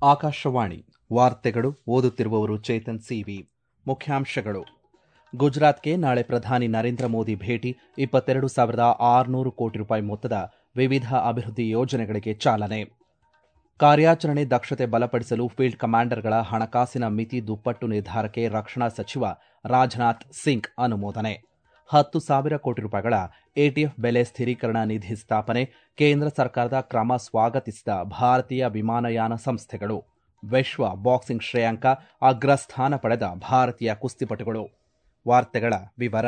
ಆಕಾಶವಾಣಿ ವಾರ್ತೆಗಳು ಓದುತ್ತಿರುವವರು ಚೇತನ್ ಸಿವಿ ಮುಖ್ಯಾಂಶಗಳು ಗುಜರಾತ್ಗೆ ನಾಳೆ ಪ್ರಧಾನಿ ನರೇಂದ್ರ ಮೋದಿ ಭೇಟಿ ಇಪ್ಪತ್ತೆರಡು ಸಾವಿರದ ಆರುನೂರು ಕೋಟಿ ರೂಪಾಯಿ ಮೊತ್ತದ ವಿವಿಧ ಅಭಿವೃದ್ಧಿ ಯೋಜನೆಗಳಿಗೆ ಚಾಲನೆ ಕಾರ್ಯಾಚರಣೆ ದಕ್ಷತೆ ಬಲಪಡಿಸಲು ಫೀಲ್ಡ್ ಕಮಾಂಡರ್ಗಳ ಹಣಕಾಸಿನ ಮಿತಿ ದುಪ್ಪಟ್ಟು ನಿರ್ಧಾರಕ್ಕೆ ರಕ್ಷಣಾ ಸಚಿವ ರಾಜನಾಥ್ ಸಿಂಗ್ ಅನುಮೋದನೆ ಹತ್ತು ಸಾವಿರ ಕೋಟಿ ರೂಪಾಯಿಗಳ ಎಟಿಎಫ್ ಬೆಲೆ ಸ್ಥಿರೀಕರಣ ನಿಧಿ ಸ್ಥಾಪನೆ ಕೇಂದ್ರ ಸರ್ಕಾರದ ಕ್ರಮ ಸ್ವಾಗತಿಸಿದ ಭಾರತೀಯ ವಿಮಾನಯಾನ ಸಂಸ್ಥೆಗಳು ವಿಶ್ವ ಬಾಕ್ಸಿಂಗ್ ಶ್ರೇಯಾಂಕ ಅಗ್ರಸ್ಥಾನ ಪಡೆದ ಭಾರತೀಯ ಕುಸ್ತಿಪಟುಗಳು ವಾರ್ತೆಗಳ ವಿವರ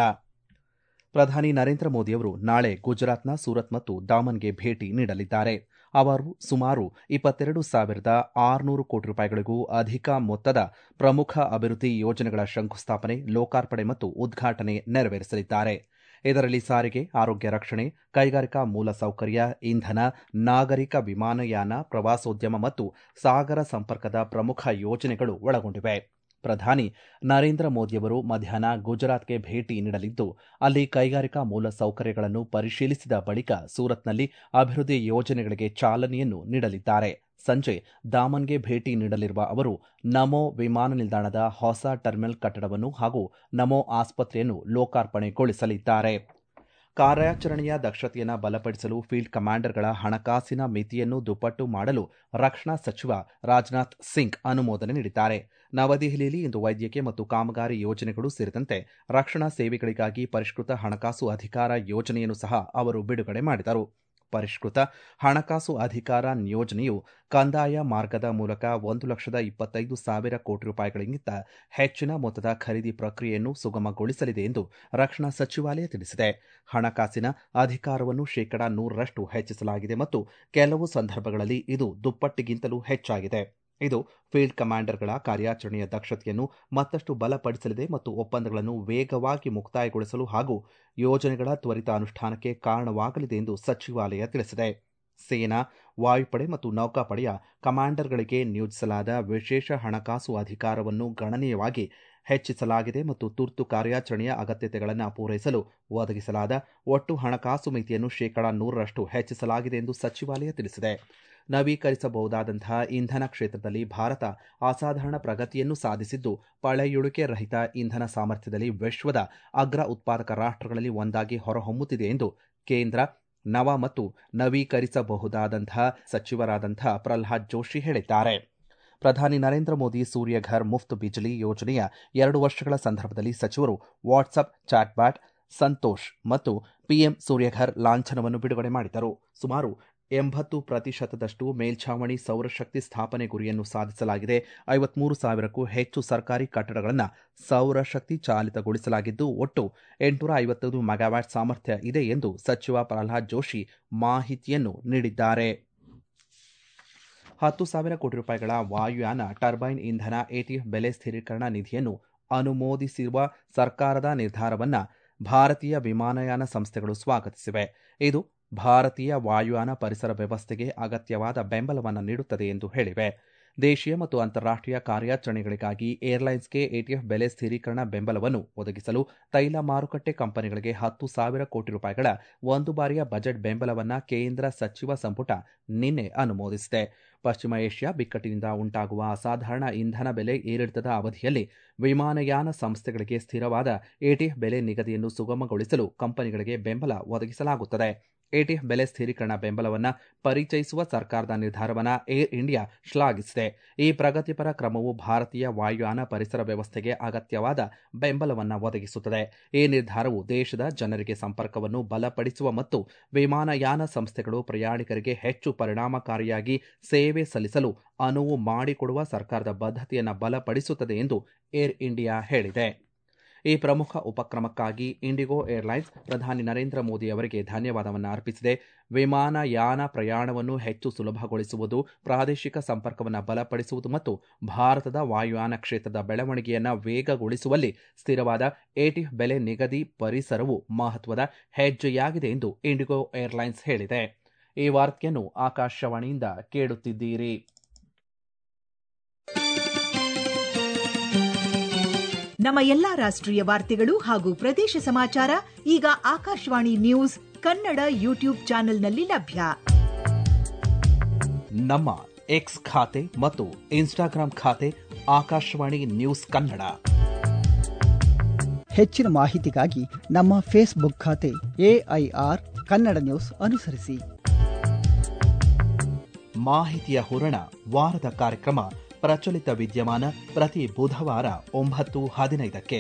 ಪ್ರಧಾನಿ ನರೇಂದ್ರ ಮೋದಿಯವರು ನಾಳೆ ಗುಜರಾತ್ನ ಸೂರತ್ ಮತ್ತು ಡಾಮನ್ಗೆ ಭೇಟಿ ನೀಡಲಿದ್ದಾರೆ ಅವರು ಸುಮಾರು ಇಪ್ಪತ್ತೆರಡು ಸಾವಿರದ ಆರುನೂರು ಕೋಟಿ ರೂಪಾಯಿಗಳಿಗೂ ಅಧಿಕ ಮೊತ್ತದ ಪ್ರಮುಖ ಅಭಿವೃದ್ಧಿ ಯೋಜನೆಗಳ ಶಂಕುಸ್ಥಾಪನೆ ಲೋಕಾರ್ಪಣೆ ಮತ್ತು ಉದ್ಘಾಟನೆ ನೆರವೇರಿಸಲಿದ್ದಾರೆ ಇದರಲ್ಲಿ ಸಾರಿಗೆ ಆರೋಗ್ಯ ರಕ್ಷಣೆ ಕೈಗಾರಿಕಾ ಮೂಲಸೌಕರ್ಯ ಇಂಧನ ನಾಗರಿಕ ವಿಮಾನಯಾನ ಪ್ರವಾಸೋದ್ಯಮ ಮತ್ತು ಸಾಗರ ಸಂಪರ್ಕದ ಪ್ರಮುಖ ಯೋಜನೆಗಳು ಒಳಗೊಂಡಿವೆ ಪ್ರಧಾನಿ ನರೇಂದ್ರ ಮೋದಿಯವರು ಮಧ್ಯಾಹ್ನ ಗುಜರಾತ್ಗೆ ಭೇಟಿ ನೀಡಲಿದ್ದು ಅಲ್ಲಿ ಕೈಗಾರಿಕಾ ಮೂಲಸೌಕರ್ಯಗಳನ್ನು ಪರಿಶೀಲಿಸಿದ ಬಳಿಕ ಸೂರತ್ನಲ್ಲಿ ಅಭಿವೃದ್ಧಿ ಯೋಜನೆಗಳಿಗೆ ಚಾಲನೆಯನ್ನು ನೀಡಲಿದ್ದಾರೆ ಸಂಜೆ ದಾಮನ್ಗೆ ಭೇಟಿ ನೀಡಲಿರುವ ಅವರು ನಮೋ ವಿಮಾನ ನಿಲ್ದಾಣದ ಹೊಸ ಟರ್ಮಿನಲ್ ಕಟ್ಟಡವನ್ನು ಹಾಗೂ ನಮೋ ಆಸ್ಪತ್ರೆಯನ್ನು ಲೋಕಾರ್ಪಣೆಗೊಳಿಸಲಿದ್ದಾರೆ ಕಾರ್ಯಾಚರಣೆಯ ದಕ್ಷತೆಯನ್ನು ಬಲಪಡಿಸಲು ಫೀಲ್ಡ್ ಕಮಾಂಡರ್ಗಳ ಹಣಕಾಸಿನ ಮಿತಿಯನ್ನು ದುಪ್ಪಟ್ಟು ಮಾಡಲು ರಕ್ಷಣಾ ಸಚಿವ ರಾಜನಾಥ್ ಸಿಂಗ್ ಅನುಮೋದನೆ ನೀಡಿದ್ದಾರೆ ನವದೆಹಲಿಯಲ್ಲಿ ಇಂದು ವೈದ್ಯಕೀಯ ಮತ್ತು ಕಾಮಗಾರಿ ಯೋಜನೆಗಳು ಸೇರಿದಂತೆ ರಕ್ಷಣಾ ಸೇವೆಗಳಿಗಾಗಿ ಪರಿಷ್ಕೃತ ಹಣಕಾಸು ಅಧಿಕಾರ ಯೋಜನೆಯನ್ನು ಸಹ ಅವರು ಬಿಡುಗಡೆ ಮಾಡಿದರು ಪರಿಷ್ಕೃತ ಹಣಕಾಸು ಅಧಿಕಾರ ಯೋಜನೆಯು ಕಂದಾಯ ಮಾರ್ಗದ ಮೂಲಕ ಒಂದು ಲಕ್ಷದ ಇಪ್ಪತ್ತೈದು ಸಾವಿರ ಕೋಟಿ ರೂಪಾಯಿಗಳಿಗಿಂತ ಹೆಚ್ಚಿನ ಮೊತ್ತದ ಖರೀದಿ ಪ್ರಕ್ರಿಯೆಯನ್ನು ಸುಗಮಗೊಳಿಸಲಿದೆ ಎಂದು ರಕ್ಷಣಾ ಸಚಿವಾಲಯ ತಿಳಿಸಿದೆ ಹಣಕಾಸಿನ ಅಧಿಕಾರವನ್ನು ಶೇಕಡಾ ನೂರರಷ್ಟು ಹೆಚ್ಚಿಸಲಾಗಿದೆ ಮತ್ತು ಕೆಲವು ಸಂದರ್ಭಗಳಲ್ಲಿ ಇದು ದುಪ್ಪಟ್ಟಿಗಿಂತಲೂ ಹೆಚ್ಚಾಗಿದೆ ಇದು ಫೀಲ್ಡ್ ಕಮಾಂಡರ್ಗಳ ಕಾರ್ಯಾಚರಣೆಯ ದಕ್ಷತೆಯನ್ನು ಮತ್ತಷ್ಟು ಬಲಪಡಿಸಲಿದೆ ಮತ್ತು ಒಪ್ಪಂದಗಳನ್ನು ವೇಗವಾಗಿ ಮುಕ್ತಾಯಗೊಳಿಸಲು ಹಾಗೂ ಯೋಜನೆಗಳ ತ್ವರಿತ ಅನುಷ್ಠಾನಕ್ಕೆ ಕಾರಣವಾಗಲಿದೆ ಎಂದು ಸಚಿವಾಲಯ ತಿಳಿಸಿದೆ ಸೇನಾ ವಾಯುಪಡೆ ಮತ್ತು ನೌಕಾಪಡೆಯ ಕಮಾಂಡರ್ಗಳಿಗೆ ನಿಯೋಜಿಸಲಾದ ವಿಶೇಷ ಹಣಕಾಸು ಅಧಿಕಾರವನ್ನು ಗಣನೀಯವಾಗಿ ಹೆಚ್ಚಿಸಲಾಗಿದೆ ಮತ್ತು ತುರ್ತು ಕಾರ್ಯಾಚರಣೆಯ ಅಗತ್ಯತೆಗಳನ್ನು ಪೂರೈಸಲು ಒದಗಿಸಲಾದ ಒಟ್ಟು ಹಣಕಾಸು ಮಿತಿಯನ್ನು ಶೇಕಡಾ ನೂರರಷ್ಟು ಹೆಚ್ಚಿಸಲಾಗಿದೆ ಎಂದು ಸಚಿವಾಲಯ ತಿಳಿಸಿದೆ ನವೀಕರಿಸಬಹುದಾದಂತಹ ಇಂಧನ ಕ್ಷೇತ್ರದಲ್ಲಿ ಭಾರತ ಅಸಾಧಾರಣ ಪ್ರಗತಿಯನ್ನು ಸಾಧಿಸಿದ್ದು ಪಳೆಯುಳಿಕೆ ರಹಿತ ಇಂಧನ ಸಾಮರ್ಥ್ಯದಲ್ಲಿ ವಿಶ್ವದ ಅಗ್ರ ಉತ್ಪಾದಕ ರಾಷ್ಟ್ರಗಳಲ್ಲಿ ಒಂದಾಗಿ ಹೊರಹೊಮ್ಮುತ್ತಿದೆ ಎಂದು ಕೇಂದ್ರ ನವ ಮತ್ತು ನವೀಕರಿಸಬಹುದಾದಂತಹ ಸಚಿವರಾದಂತಹ ಪ್ರಲ್ಹಾದ್ ಜೋಶಿ ಹೇಳಿದ್ದಾರೆ ಪ್ರಧಾನಿ ನರೇಂದ್ರ ಮೋದಿ ಸೂರ್ಯಘರ್ ಮುಫ್ತ್ ಬಿಜ್ಲಿ ಯೋಜನೆಯ ಎರಡು ವರ್ಷಗಳ ಸಂದರ್ಭದಲ್ಲಿ ಸಚಿವರು ವಾಟ್ಸಪ್ ಚಾಟ್ಬ್ಯಾಟ್ ಸಂತೋಷ್ ಮತ್ತು ಪಿಎಂ ಸೂರ್ಯಘರ್ ಲಾಂಛನವನ್ನು ಬಿಡುಗಡೆ ಮಾಡಿದರು ಸುಮಾರು ಎಂಬತ್ತು ಪ್ರತಿಶತದಷ್ಟು ಮೇಲ್ಛಾವಣಿ ಸೌರಶಕ್ತಿ ಸ್ಥಾಪನೆ ಗುರಿಯನ್ನು ಸಾಧಿಸಲಾಗಿದೆ ಐವತ್ಮೂರು ಸಾವಿರಕ್ಕೂ ಹೆಚ್ಚು ಸರ್ಕಾರಿ ಕಟ್ಟಡಗಳನ್ನು ಸೌರಶಕ್ತಿ ಚಾಲಿತಗೊಳಿಸಲಾಗಿದ್ದು ಒಟ್ಟು ಎಂಟುನೂರ ಐವತ್ತೈದು ಮೆಗಾವ್ಯಾಟ್ ಸಾಮರ್ಥ್ಯ ಇದೆ ಎಂದು ಸಚಿವ ಪ್ರಹ್ಲಾದ್ ಜೋಶಿ ಮಾಹಿತಿಯನ್ನು ನೀಡಿದ್ದಾರೆ ಹತ್ತು ಸಾವಿರ ಕೋಟಿ ರೂಪಾಯಿಗಳ ವಾಯುಯಾನ ಟರ್ಬೈನ್ ಇಂಧನ ಎಟಿಎಫ್ ಬೆಲೆ ಸ್ಥಿರೀಕರಣ ನಿಧಿಯನ್ನು ಅನುಮೋದಿಸಿರುವ ಸರ್ಕಾರದ ನಿರ್ಧಾರವನ್ನು ಭಾರತೀಯ ವಿಮಾನಯಾನ ಸಂಸ್ಥೆಗಳು ಸ್ವಾಗತಿಸಿವೆ ಇದು ಭಾರತೀಯ ವಾಯುಯಾನ ಪರಿಸರ ವ್ಯವಸ್ಥೆಗೆ ಅಗತ್ಯವಾದ ಬೆಂಬಲವನ್ನು ನೀಡುತ್ತದೆ ಎಂದು ಹೇಳಿವೆ ದೇಶೀಯ ಮತ್ತು ಅಂತಾರಾಷ್ಟೀಯ ಕಾರ್ಯಾಚರಣೆಗಳಿಗಾಗಿ ಏರ್ಲೈನ್ಸ್ಗೆ ಎಟಿಎಫ್ ಬೆಲೆ ಸ್ಥಿರೀಕರಣ ಬೆಂಬಲವನ್ನು ಒದಗಿಸಲು ತೈಲ ಮಾರುಕಟ್ಟೆ ಕಂಪನಿಗಳಿಗೆ ಹತ್ತು ಸಾವಿರ ಕೋಟಿ ರೂಪಾಯಿಗಳ ಒಂದು ಬಾರಿಯ ಬಜೆಟ್ ಬೆಂಬಲವನ್ನು ಕೇಂದ್ರ ಸಚಿವ ಸಂಪುಟ ನಿನ್ನೆ ಅನುಮೋದಿಸಿದೆ ಪಶ್ಚಿಮ ಏಷ್ಯಾ ಬಿಕ್ಕಟ್ಟಿನಿಂದ ಉಂಟಾಗುವ ಅಸಾಧಾರಣ ಇಂಧನ ಬೆಲೆ ಏರಿಳಿತದ ಅವಧಿಯಲ್ಲಿ ವಿಮಾನಯಾನ ಸಂಸ್ಥೆಗಳಿಗೆ ಸ್ಥಿರವಾದ ಎಟಿಎಫ್ ಬೆಲೆ ನಿಗದಿಯನ್ನು ಸುಗಮಗೊಳಿಸಲು ಕಂಪನಿಗಳಿಗೆ ಬೆಂಬಲ ಒದಗಿಸಲಾಗುತ್ತದೆ ಎಟಿಎಫ್ ಬೆಲೆ ಸ್ಥಿರೀಕರಣ ಬೆಂಬಲವನ್ನು ಪರಿಚಯಿಸುವ ಸರ್ಕಾರದ ನಿರ್ಧಾರವನ್ನು ಏರ್ ಇಂಡಿಯಾ ಶ್ಲಾಘಿಸಿದೆ ಈ ಪ್ರಗತಿಪರ ಕ್ರಮವು ಭಾರತೀಯ ವಾಯುಯಾನ ಪರಿಸರ ವ್ಯವಸ್ಥೆಗೆ ಅಗತ್ಯವಾದ ಬೆಂಬಲವನ್ನು ಒದಗಿಸುತ್ತದೆ ಈ ನಿರ್ಧಾರವು ದೇಶದ ಜನರಿಗೆ ಸಂಪರ್ಕವನ್ನು ಬಲಪಡಿಸುವ ಮತ್ತು ವಿಮಾನಯಾನ ಸಂಸ್ಥೆಗಳು ಪ್ರಯಾಣಿಕರಿಗೆ ಹೆಚ್ಚು ಪರಿಣಾಮಕಾರಿಯಾಗಿ ಸೇವೆ ಸಲ್ಲಿಸಲು ಅನುವು ಮಾಡಿಕೊಡುವ ಸರ್ಕಾರದ ಬದ್ಧತೆಯನ್ನು ಬಲಪಡಿಸುತ್ತದೆ ಎಂದು ಏರ್ ಇಂಡಿಯಾ ಹೇಳಿದೆ ಈ ಪ್ರಮುಖ ಉಪಕ್ರಮಕ್ಕಾಗಿ ಇಂಡಿಗೋ ಏರ್ಲೈನ್ಸ್ ಪ್ರಧಾನಿ ನರೇಂದ್ರ ಮೋದಿ ಅವರಿಗೆ ಧನ್ಯವಾದವನ್ನು ಅರ್ಪಿಸಿದೆ ವಿಮಾನಯಾನ ಪ್ರಯಾಣವನ್ನು ಹೆಚ್ಚು ಸುಲಭಗೊಳಿಸುವುದು ಪ್ರಾದೇಶಿಕ ಸಂಪರ್ಕವನ್ನು ಬಲಪಡಿಸುವುದು ಮತ್ತು ಭಾರತದ ವಾಯುಯಾನ ಕ್ಷೇತ್ರದ ಬೆಳವಣಿಗೆಯನ್ನು ವೇಗಗೊಳಿಸುವಲ್ಲಿ ಸ್ಥಿರವಾದ ಎಟಿಎಫ್ ಬೆಲೆ ನಿಗದಿ ಪರಿಸರವು ಮಹತ್ವದ ಹೆಜ್ಜೆಯಾಗಿದೆ ಎಂದು ಇಂಡಿಗೋ ಏರ್ಲೈನ್ಸ್ ಹೇಳಿದೆ ಈ ವಾರ್ತೆಯನ್ನು ಆಕಾಶವಾಣಿಯಿಂದ ಕೇಳುತ್ತಿದ್ದೀರಿ ನಮ್ಮ ಎಲ್ಲಾ ರಾಷ್ಟ್ರೀಯ ವಾರ್ತೆಗಳು ಹಾಗೂ ಪ್ರದೇಶ ಸಮಾಚಾರ ಈಗ ಆಕಾಶವಾಣಿ ನ್ಯೂಸ್ ಕನ್ನಡ ಯೂಟ್ಯೂಬ್ ಚಾನೆಲ್ನಲ್ಲಿ ಲಭ್ಯ ನಮ್ಮ ಎಕ್ಸ್ ಖಾತೆ ಮತ್ತು ಇನ್ಸ್ಟಾಗ್ರಾಂ ಖಾತೆ ಆಕಾಶವಾಣಿ ನ್ಯೂಸ್ ಕನ್ನಡ ಹೆಚ್ಚಿನ ಮಾಹಿತಿಗಾಗಿ ನಮ್ಮ ಫೇಸ್ಬುಕ್ ಖಾತೆ ಎಐಆರ್ ಕನ್ನಡ ನ್ಯೂಸ್ ಅನುಸರಿಸಿ ಮಾಹಿತಿಯ ಹೂರಣ ವಾರದ ಕಾರ್ಯಕ್ರಮ ಪ್ರಚಲಿತ ವಿದ್ಯಮಾನ ಪ್ರತಿ ಬುಧವಾರ ಒಂಬತ್ತು ಹದಿನೈದಕ್ಕೆ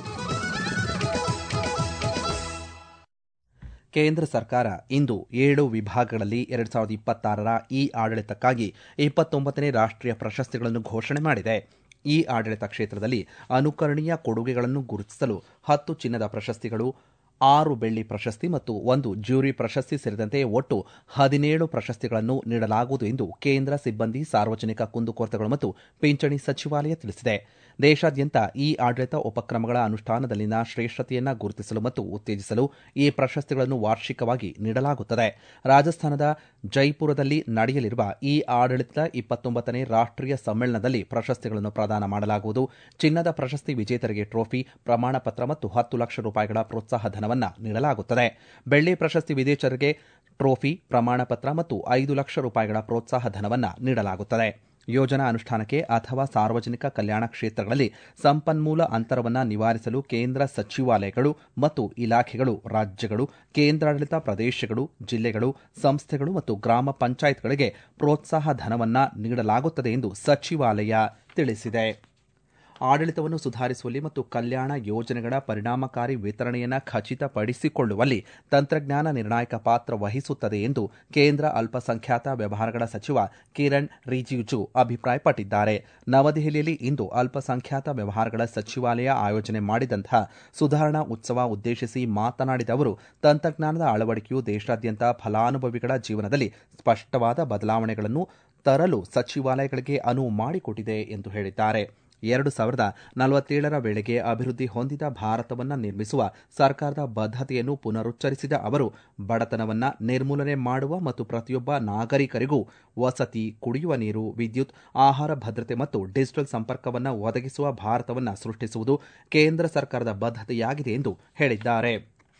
ಕೇಂದ್ರ ಸರ್ಕಾರ ಇಂದು ಏಳು ವಿಭಾಗಗಳಲ್ಲಿ ಎರಡ್ ಸಾವಿರದ ಇಪ್ಪತ್ತಾರರ ಇ ಆಡಳಿತಕ್ಕಾಗಿ ಇಪ್ಪತ್ತೊಂಬತ್ತನೇ ರಾಷ್ಟ್ರೀಯ ಪ್ರಶಸ್ತಿಗಳನ್ನು ಘೋಷಣೆ ಮಾಡಿದೆ ಈ ಆಡಳಿತ ಕ್ಷೇತ್ರದಲ್ಲಿ ಅನುಕರಣೀಯ ಕೊಡುಗೆಗಳನ್ನು ಗುರುತಿಸಲು ಹತ್ತು ಚಿನ್ನದ ಪ್ರಶಸ್ತಿಗಳು ಆರು ಬೆಳ್ಳಿ ಪ್ರಶಸ್ತಿ ಮತ್ತು ಒಂದು ಜ್ಯೂರಿ ಪ್ರಶಸ್ತಿ ಸೇರಿದಂತೆ ಒಟ್ಟು ಹದಿನೇಳು ಪ್ರಶಸ್ತಿಗಳನ್ನು ನೀಡಲಾಗುವುದು ಎಂದು ಕೇಂದ್ರ ಸಿಬ್ಬಂದಿ ಸಾರ್ವಜನಿಕ ಕುಂದುಕೊರತೆಗಳು ಮತ್ತು ಪಿಂಚಣಿ ಸಚಿವಾಲಯ ತಿಳಿಸಿದೆ ದೇಶಾದ್ಯಂತ ಈ ಆಡಳಿತ ಉಪಕ್ರಮಗಳ ಅನುಷ್ಠಾನದಲ್ಲಿನ ಶ್ರೇಷ್ಠತೆಯನ್ನು ಗುರುತಿಸಲು ಮತ್ತು ಉತ್ತೇಜಿಸಲು ಈ ಪ್ರಶಸ್ತಿಗಳನ್ನು ವಾರ್ಷಿಕವಾಗಿ ನೀಡಲಾಗುತ್ತದೆ ರಾಜಸ್ಥಾನದ ಜೈಪುರದಲ್ಲಿ ನಡೆಯಲಿರುವ ಈ ಆಡಳಿತದ ಇಪ್ಪತ್ತೊಂಬತ್ತನೇ ರಾಷ್ಟ್ರೀಯ ಸಮ್ಮೇಳನದಲ್ಲಿ ಪ್ರಶಸ್ತಿಗಳನ್ನು ಪ್ರದಾನ ಮಾಡಲಾಗುವುದು ಚಿನ್ನದ ಪ್ರಶಸ್ತಿ ವಿಜೇತರಿಗೆ ಟ್ರೋಫಿ ಪ್ರಮಾಣ ಪತ್ರ ಮತ್ತು ಹತ್ತು ಲಕ್ಷ ರೂಪಾಯಿಗಳ ಪ್ರೋತ್ಸಾಹ ಧನವನ್ನು ನೀಡಲಾಗುತ್ತದೆ ಬೆಳ್ಳಿ ಪ್ರಶಸ್ತಿ ವಿಜೇತರಿಗೆ ಟ್ರೋಫಿ ಪ್ರಮಾಣ ಪತ್ರ ಮತ್ತು ಐದು ಲಕ್ಷ ರೂಪಾಯಿಗಳ ಪ್ರೋತ್ಸಾಹ ಧನವನ್ನು ನೀಡಲಾಗುತ್ತದೆ ಯೋಜನಾ ಅನುಷ್ಠಾನಕ್ಕೆ ಅಥವಾ ಸಾರ್ವಜನಿಕ ಕಲ್ಯಾಣ ಕ್ಷೇತ್ರಗಳಲ್ಲಿ ಸಂಪನ್ಮೂಲ ಅಂತರವನ್ನು ನಿವಾರಿಸಲು ಕೇಂದ್ರ ಸಚಿವಾಲಯಗಳು ಮತ್ತು ಇಲಾಖೆಗಳು ರಾಜ್ಯಗಳು ಕೇಂದ್ರಾಡಳಿತ ಪ್ರದೇಶಗಳು ಜಿಲ್ಲೆಗಳು ಸಂಸ್ಥೆಗಳು ಮತ್ತು ಗ್ರಾಮ ಪಂಚಾಯತ್ಗಳಿಗೆ ಪ್ರೋತ್ಸಾಹ ಧನವನ್ನು ನೀಡಲಾಗುತ್ತದೆ ಎಂದು ಸಚಿವಾಲಯ ತಿಳಿಸಿದೆ ಆಡಳಿತವನ್ನು ಸುಧಾರಿಸುವಲ್ಲಿ ಮತ್ತು ಕಲ್ಯಾಣ ಯೋಜನೆಗಳ ಪರಿಣಾಮಕಾರಿ ವಿತರಣೆಯನ್ನು ಖಚಿತಪಡಿಸಿಕೊಳ್ಳುವಲ್ಲಿ ತಂತ್ರಜ್ಞಾನ ನಿರ್ಣಾಯಕ ಪಾತ್ರ ವಹಿಸುತ್ತದೆ ಎಂದು ಕೇಂದ್ರ ಅಲ್ಪಸಂಖ್ಯಾತ ವ್ಯವಹಾರಗಳ ಸಚಿವ ಕಿರಣ್ ರಿಜಿಜು ಅಭಿಪ್ರಾಯಪಟ್ಟಿದ್ದಾರೆ ನವದೆಹಲಿಯಲ್ಲಿ ಇಂದು ಅಲ್ಪಸಂಖ್ಯಾತ ವ್ಯವಹಾರಗಳ ಸಚಿವಾಲಯ ಆಯೋಜನೆ ಮಾಡಿದಂತಹ ಸುಧಾರಣಾ ಉತ್ಸವ ಉದ್ದೇಶಿಸಿ ಮಾತನಾಡಿದ ಅವರು ತಂತ್ರಜ್ಞಾನದ ಅಳವಡಿಕೆಯು ದೇಶಾದ್ಯಂತ ಫಲಾನುಭವಿಗಳ ಜೀವನದಲ್ಲಿ ಸ್ಪಷ್ಟವಾದ ಬದಲಾವಣೆಗಳನ್ನು ತರಲು ಸಚಿವಾಲಯಗಳಿಗೆ ಅನುವು ಮಾಡಿಕೊಟ್ಟಿದೆ ಎಂದು ಹೇಳಿದ್ದಾರೆ ಎರಡು ಸಾವಿರದ ನಲವತ್ತೇಳರ ವೇಳೆಗೆ ಅಭಿವೃದ್ಧಿ ಹೊಂದಿದ ಭಾರತವನ್ನು ನಿರ್ಮಿಸುವ ಸರ್ಕಾರದ ಬದ್ಧತೆಯನ್ನು ಪುನರುಚ್ಚರಿಸಿದ ಅವರು ಬಡತನವನ್ನು ನಿರ್ಮೂಲನೆ ಮಾಡುವ ಮತ್ತು ಪ್ರತಿಯೊಬ್ಬ ನಾಗರಿಕರಿಗೂ ವಸತಿ ಕುಡಿಯುವ ನೀರು ವಿದ್ಯುತ್ ಆಹಾರ ಭದ್ರತೆ ಮತ್ತು ಡಿಜಿಟಲ್ ಸಂಪರ್ಕವನ್ನು ಒದಗಿಸುವ ಭಾರತವನ್ನು ಸೃಷ್ಟಿಸುವುದು ಕೇಂದ್ರ ಸರ್ಕಾರದ ಬದ್ಧತೆಯಾಗಿದೆ ಎಂದು ಹೇಳಿದ್ದಾರೆ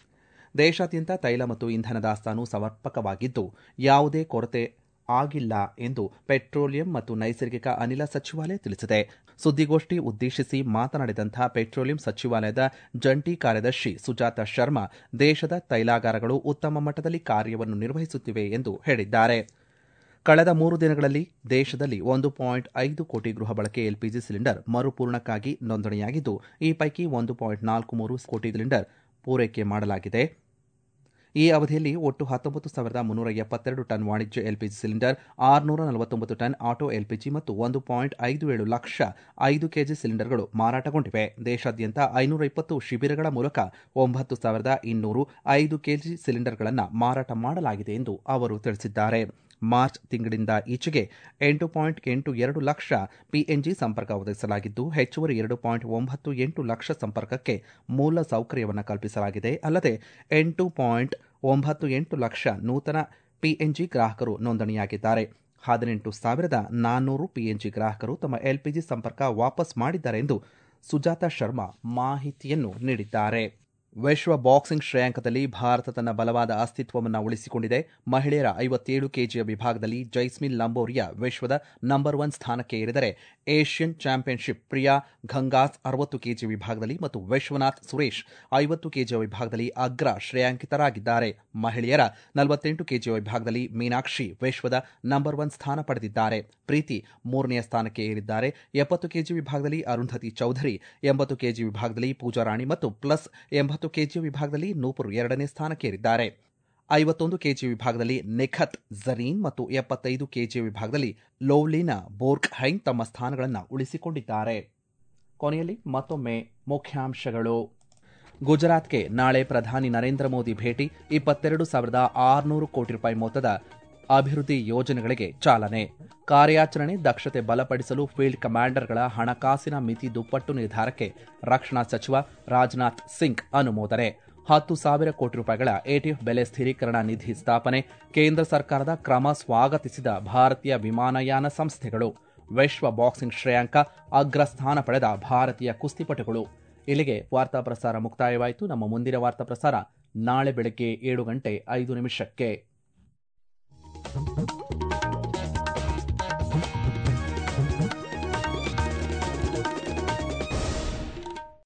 ದೇಶಾದ್ಯಂತ ತೈಲ ಮತ್ತು ಇಂಧನ ದಾಸ್ತಾನು ಸಮರ್ಪಕವಾಗಿದ್ದು ಯಾವುದೇ ಕೊರತೆ ಆಗಿಲ್ಲ ಎಂದು ಪೆಟ್ರೋಲಿಯಂ ಮತ್ತು ನೈಸರ್ಗಿಕ ಅನಿಲ ಸಚಿವಾಲಯ ತಿಳಿಸಿದೆ ಸುದ್ದಿಗೋಷ್ಠಿ ಉದ್ದೇಶಿಸಿ ಮಾತನಾಡಿದಂತಹ ಪೆಟ್ರೋಲಿಯಂ ಸಚಿವಾಲಯದ ಜಂಟಿ ಕಾರ್ಯದರ್ಶಿ ಸುಜಾತ ಶರ್ಮಾ ದೇಶದ ತೈಲಾಗಾರಗಳು ಉತ್ತಮ ಮಟ್ಟದಲ್ಲಿ ಕಾರ್ಯವನ್ನು ನಿರ್ವಹಿಸುತ್ತಿವೆ ಎಂದು ಹೇಳಿದ್ದಾರೆ ಕಳೆದ ಮೂರು ದಿನಗಳಲ್ಲಿ ದೇಶದಲ್ಲಿ ಒಂದು ಪಾಯಿಂಟ್ ಐದು ಕೋಟಿ ಗೃಹ ಬಳಕೆ ಎಲ್ಪಿಜಿ ಸಿಲಿಂಡರ್ ಮರುಪೂರಣಕ್ಕಾಗಿ ನೋಂದಣಿಯಾಗಿದ್ದು ಈ ಪೈಕಿ ಒಂದು ಪಾಯಿಂಟ್ ನಾಲ್ಕು ಮೂರು ಕೋಟಿ ಸಿಲಿಂಡರ್ ಪೂರೈಕೆ ಮಾಡಲಾಗಿದೆ ಈ ಅವಧಿಯಲ್ಲಿ ಒಟ್ಟು ಹತ್ತೊಂಬತ್ತು ಸಾವಿರದ ಮುನ್ನೂರ ಎಪ್ಪತ್ತೆರಡು ಟನ್ ವಾಣಿಜ್ಯ ಎಲ್ಪಿಜಿ ಸಿಲಿಂಡರ್ ಆರುನೂರ ನಲವತ್ತೊಂಬತ್ತು ಟನ್ ಆಟೋ ಎಲ್ಪಿಜಿ ಮತ್ತು ಒಂದು ಪಾಯಿಂಟ್ ಐದು ಏಳು ಲಕ್ಷ ಐದು ಕೆಜಿ ಸಿಲಿಂಡರ್ಗಳು ಮಾರಾಟಗೊಂಡಿವೆ ದೇಶಾದ್ಯಂತ ಐನೂರ ಇಪ್ಪತ್ತು ಶಿಬಿರಗಳ ಮೂಲಕ ಒಂಬತ್ತು ಸಾವಿರದ ಇನ್ನೂರು ಐದು ಕೆಜಿ ಸಿಲಿಂಡರ್ಗಳನ್ನು ಮಾರಾಟ ಮಾಡಲಾಗಿದೆ ಎಂದು ಅವರು ತಿಳಿಸಿದ್ದಾರೆ ಮಾರ್ಚ್ ತಿಂಗಳಿಂದ ಈಚೆಗೆ ಎಂಟು ಪಾಯಿಂಟ್ ಎಂಟು ಎರಡು ಲಕ್ಷ ಪಿಎನ್ಜಿ ಸಂಪರ್ಕ ಒದಗಿಸಲಾಗಿದ್ದು ಹೆಚ್ಚುವರಿ ಎರಡು ಪಾಯಿಂಟ್ ಒಂಬತ್ತು ಎಂಟು ಲಕ್ಷ ಸಂಪರ್ಕಕ್ಕೆ ಮೂಲ ಸೌಕರ್ಯವನ್ನು ಕಲ್ಪಿಸಲಾಗಿದೆ ಅಲ್ಲದೆ ಎಂಟು ಪಾಯಿಂಟ್ ಒಂಬತ್ತು ಎಂಟು ಲಕ್ಷ ನೂತನ ಪಿಎನ್ಜಿ ಗ್ರಾಹಕರು ನೋಂದಣಿಯಾಗಿದ್ದಾರೆ ಹದಿನೆಂಟು ಸಾವಿರದ ನಾನ್ನೂರು ಪಿಎನ್ಜಿ ಗ್ರಾಹಕರು ತಮ್ಮ ಎಲ್ಪಿಜಿ ಸಂಪರ್ಕ ವಾಪಸ್ ಮಾಡಿದ್ದಾರೆ ಎಂದು ಸುಜಾತ ಶರ್ಮಾ ಮಾಹಿತಿಯನ್ನು ನೀಡಿದ್ದಾರೆ ವಿಶ್ವ ಬಾಕ್ಸಿಂಗ್ ಶ್ರೇಯಾಂಕದಲ್ಲಿ ಭಾರತ ತನ್ನ ಬಲವಾದ ಅಸ್ತಿತ್ವವನ್ನು ಉಳಿಸಿಕೊಂಡಿದೆ ಮಹಿಳೆಯರ ಐವತ್ತೇಳು ಕೆಜಿಯ ವಿಭಾಗದಲ್ಲಿ ಜೈಸ್ಮಿನ್ ಲಂಬೋರಿಯಾ ವಿಶ್ವದ ನಂಬರ್ ಒನ್ ಸ್ಥಾನಕ್ಕೆ ಏರಿದರೆ ಏಷ್ಯನ್ ಚಾಂಪಿಯನ್ಶಿಪ್ ಪ್ರಿಯಾ ಘಂಗಾಸ್ ಅರವತ್ತು ಕೆಜಿ ವಿಭಾಗದಲ್ಲಿ ಮತ್ತು ವಿಶ್ವನಾಥ್ ಸುರೇಶ್ ಐವತ್ತು ಕೆಜಿಯ ವಿಭಾಗದಲ್ಲಿ ಅಗ್ರ ಶ್ರೇಯಾಂಕಿತರಾಗಿದ್ದಾರೆ ಮಹಿಳೆಯರ ನಲವತ್ತೆಂಟು ಕೆಜಿಯ ವಿಭಾಗದಲ್ಲಿ ಮೀನಾಕ್ಷಿ ವಿಶ್ವದ ನಂಬರ್ ಒನ್ ಸ್ಥಾನ ಪಡೆದಿದ್ದಾರೆ ಪ್ರೀತಿ ಮೂರನೆಯ ಸ್ಥಾನಕ್ಕೆ ಏರಿದ್ದಾರೆ ಎಪ್ಪತ್ತು ಕೆಜಿ ವಿಭಾಗದಲ್ಲಿ ಅರುಂಧತಿ ಚೌಧರಿ ಎಂಬತ್ತು ಕೆಜಿ ವಿಭಾಗದಲ್ಲಿ ಪೂಜಾರಾಣಿ ಮತ್ತು ಪ್ಲಸ್ ಎಂಬತ್ತು ಕೆಜಿ ವಿಭಾಗದಲ್ಲಿ ನೂಪುರ್ ಎರಡನೇ ಸ್ಥಾನಕ್ಕೇರಿದ್ದಾರೆ ಐವತ್ತೊಂದು ಕೆಜಿ ವಿಭಾಗದಲ್ಲಿ ನಿಖತ್ ಜರೀನ್ ಮತ್ತು ಎಪ್ಪತ್ತೈದು ಕೆಜಿ ವಿಭಾಗದಲ್ಲಿ ಲೋವ್ಲಿನಾ ಬೋರ್ಕ್ ಹೈನ್ ತಮ್ಮ ಸ್ಥಾನಗಳನ್ನು ಉಳಿಸಿಕೊಂಡಿದ್ದಾರೆ ಕೊನೆಯಲ್ಲಿ ಮತ್ತೊಮ್ಮೆ ಮುಖ್ಯಾಂಶಗಳು ಗುಜರಾತ್ಗೆ ನಾಳೆ ಪ್ರಧಾನಿ ನರೇಂದ್ರ ಮೋದಿ ಭೇಟಿ ಇಪ್ಪತ್ತೆರಡು ಸಾವಿರದ ಆರುನೂರು ಕೋಟಿ ರೂಪಾಯಿ ಮೊತ್ತದ ಅಭಿವೃದ್ಧಿ ಯೋಜನೆಗಳಿಗೆ ಚಾಲನೆ ಕಾರ್ಯಾಚರಣೆ ದಕ್ಷತೆ ಬಲಪಡಿಸಲು ಫೀಲ್ಡ್ ಕಮಾಂಡರ್ಗಳ ಹಣಕಾಸಿನ ಮಿತಿ ದುಪ್ಪಟ್ಟು ನಿರ್ಧಾರಕ್ಕೆ ರಕ್ಷಣಾ ಸಚಿವ ರಾಜನಾಥ್ ಸಿಂಗ್ ಅನುಮೋದನೆ ಹತ್ತು ಸಾವಿರ ಕೋಟಿ ರೂಪಾಯಿಗಳ ಎಟಿಎಫ್ ಬೆಲೆ ಸ್ಥಿರೀಕರಣ ನಿಧಿ ಸ್ಥಾಪನೆ ಕೇಂದ್ರ ಸರ್ಕಾರದ ಕ್ರಮ ಸ್ವಾಗತಿಸಿದ ಭಾರತೀಯ ವಿಮಾನಯಾನ ಸಂಸ್ಥೆಗಳು ವಿಶ್ವ ಬಾಕ್ಸಿಂಗ್ ಶ್ರೇಯಾಂಕ ಅಗ್ರಸ್ಥಾನ ಪಡೆದ ಭಾರತೀಯ ಕುಸ್ತಿಪಟುಗಳು ಇಲ್ಲಿಗೆ ವಾರ್ತಾ ಪ್ರಸಾರ ಮುಕ್ತಾಯವಾಯಿತು ನಮ್ಮ ಮುಂದಿನ ವಾರ್ತಾ ಪ್ರಸಾರ ನಾಳೆ ಬೆಳಗ್ಗೆ ಏಳು ಗಂಟೆ ಐದು ನಿಮಿಷಕ್ಕೆ